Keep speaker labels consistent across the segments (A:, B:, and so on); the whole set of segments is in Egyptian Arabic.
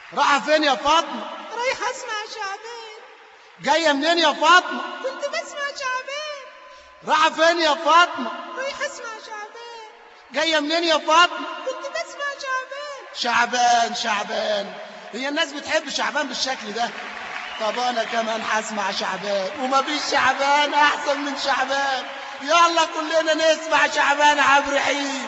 A: رايحة فين يا فاطمة
B: رايحة اسمع شعبان
A: جاية منين يا فاطمة
B: كنت بسمع شعبان
A: رايحة فين يا فاطمة
B: رايحة اسمع شعبان
A: جاية منين يا فاطمة
B: كنت بسمع شعبان
A: شعبان شعبان هي الناس بتحب شعبان بالشكل ده طب انا كمان هسمع شعبان ومفيش شعبان احسن من شعبان يلا كلنا نسمع شعبان عبد الرحيم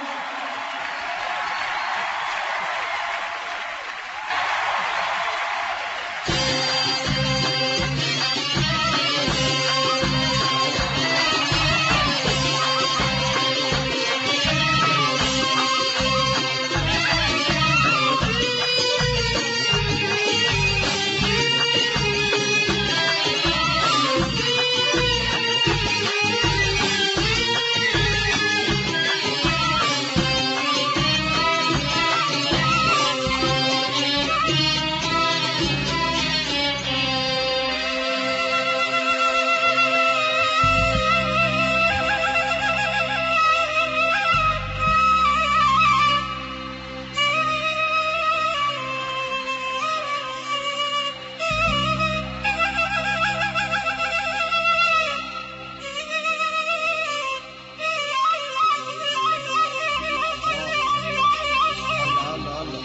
A: الله الله الله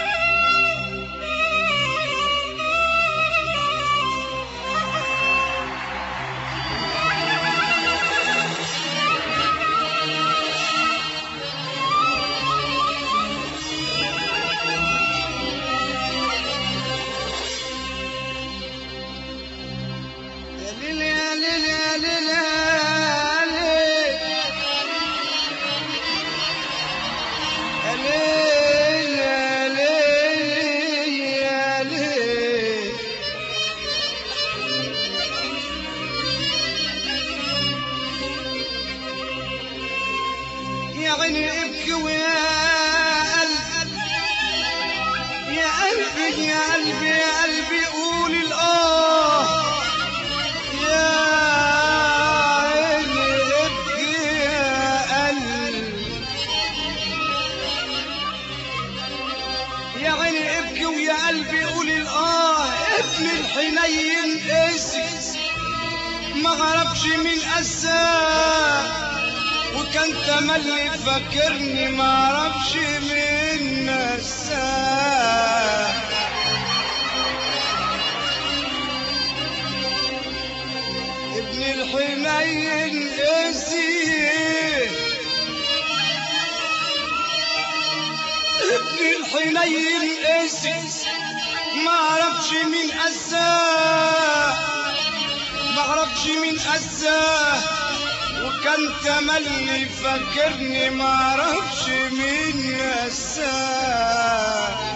C: يا ليل يا ليل يا ليل يا ليل يا ليل يا ليل يا ليل يا عيني ابكي ويا قلبي يا قلبي يا قلبي يا قلبي قول الآه يا عيني ابكي يا قلبي يا عيني ابكي ويا قلبي قول الآه ابن الحنين قاسي ما غربش من أساه وكان تملي فاكرني ما اعرفش من نساه ابن الحنين قاسي ابن الحنين قاسي ما اعرفش من اساه ما اعرفش من اساه وكان تملي فاكرني ما اعرفش مين نساه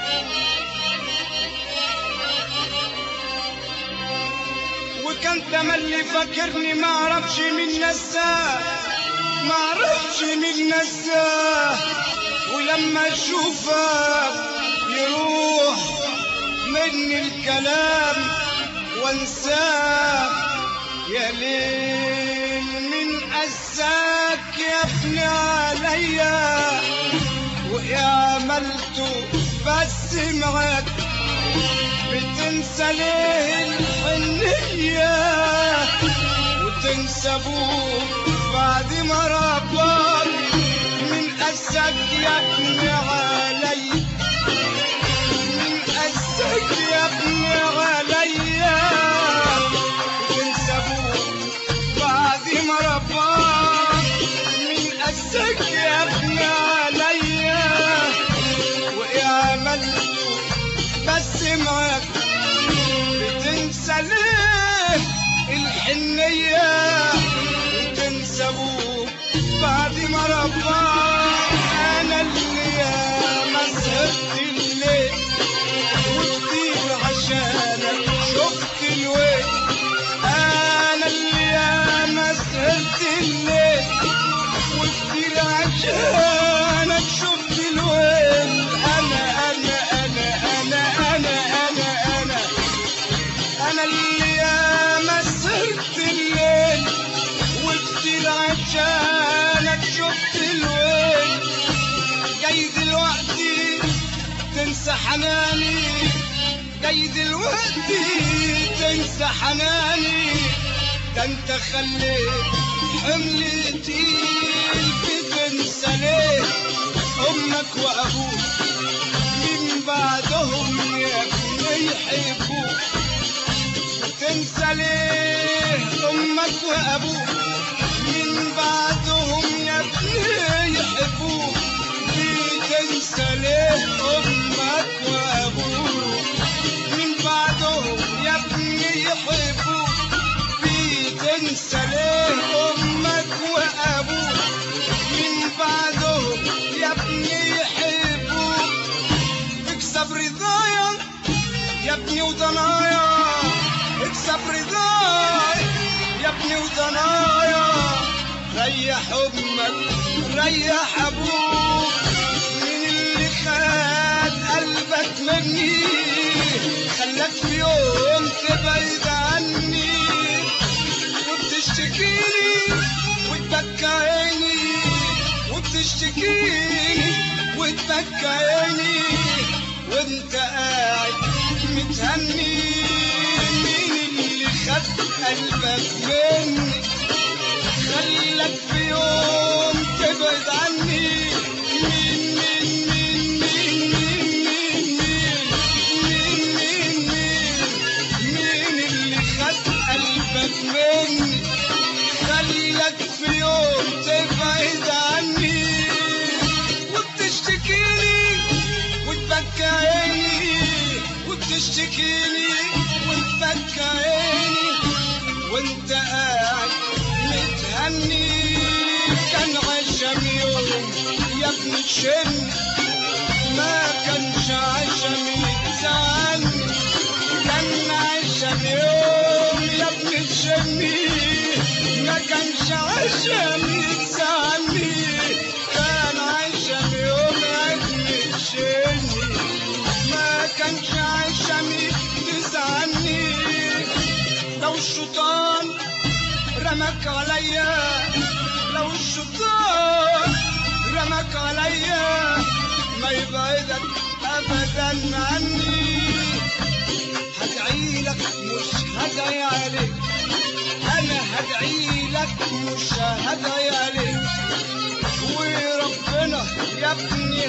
C: وكان تملي فاكرني ما اعرفش مين نساه ما اعرفش مين نساه ولما اشوفك يروح مني الكلام وانساه يا ليل من أساك يا ابن عليا ويا عملته بس معاك بتنسى ليه الحنية وتنسى ابوك بعد ما رباك من أساك يا ابن عليا من أساك يا ابن عليا وتنسى ابوك بعد ما رباك من أساك يا ابن عليا ويا عملته بس معاك بتنسى ليه الحنية وتنسى ابوك بعد ما رباك انا اللي يا مسهرت الليل وكتير عشانك شفت الويل انا اللي يا مسهرت الليل وكتير عشانك شفت الويل انا انا انا انا انا انا انا انا اللي يا مسهرت الليل وكتير عشانك شفت الويل جاي دلوقتي تنسى حناني زي دلوقتي تنسى حناني ده انت خليت حملي تقيل بتنسى ليه امك وابوك من بعدهم يا ابني يحبوك تنسى ليه امك وابوك من بعدهم يا ابني يحبوك تنسى ليه امك وابوك من بعدهم يا ابني يحبوك تنسى ليه امك وابوك من بعدهم يا ابني يحبوك اكسب رضايا يا ابني وضنايا اكسب رضايا يا ابني وضنايا ريح امك ريح ابوك من اللي خد قلبك مني خلاك في يوم تبعد عني وبتشتكيني وتبكى عيني وبتشتكيني وتبكى عيني وانت قاعد متهني مين اللي خد قلبك مني خلك في يوم تبعد عني مين مين مين مين مين مين مين مين مين مين اللي خد قلبك مني خلك في يوم تبعد عني وبتشتكيني وتبكى عيني وبتشتكيني وتبكى عيني وانت قاعد متهني كان عشم يوم يا ابن تشم ما كانش عشم يتزعلني كان عشم يوم يا ابن تشمي ما كانش عشم يتزعلني كان عشم يوم يا ابن تشمي ما كانش عشم يتزعلني لو الشيطان رمك عليا لو الشيطان رمك عليا ما يبعدك ابدا عني هدعي لك مش هدعي عليك انا هدعي لك مش هدعي عليك وربنا يا ابني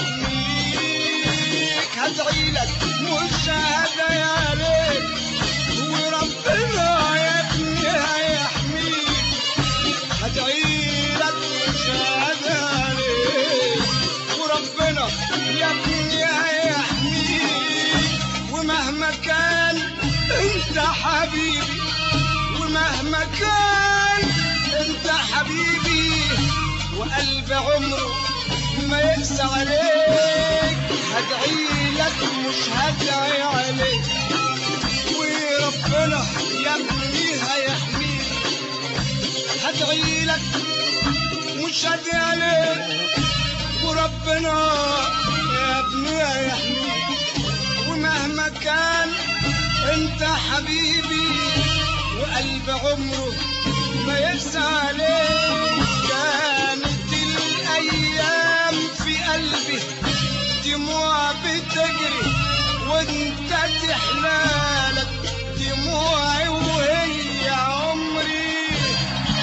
C: هيحميك هدعي لك مش هدعي عليك وربنا يا ابني هيحميك هدعي لك مش هدعي عليك وربنا يا ابني هيحميك ومهما كان انت حبيبي ومهما كان انت حبيبي وقلب عمره ما يقسى عليك هدعي لك مش هدعي عليك وربنا يا ابني هيحميك هدعي لك مش هدعي عليك وربنا يا ابني هيحميك ومهما كان انت حبيبي وقلب عمره ما يقسى عليك كانت الايام في قلبي دموع بتجري وانت تحلالك دموعي وهي عمري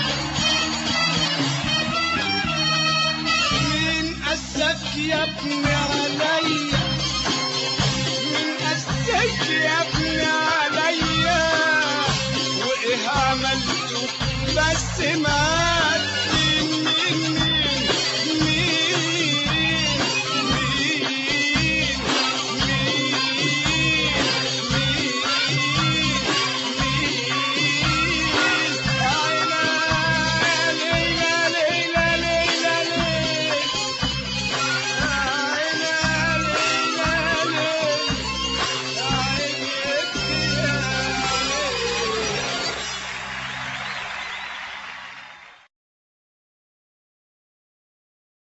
C: مين قسك يا ابني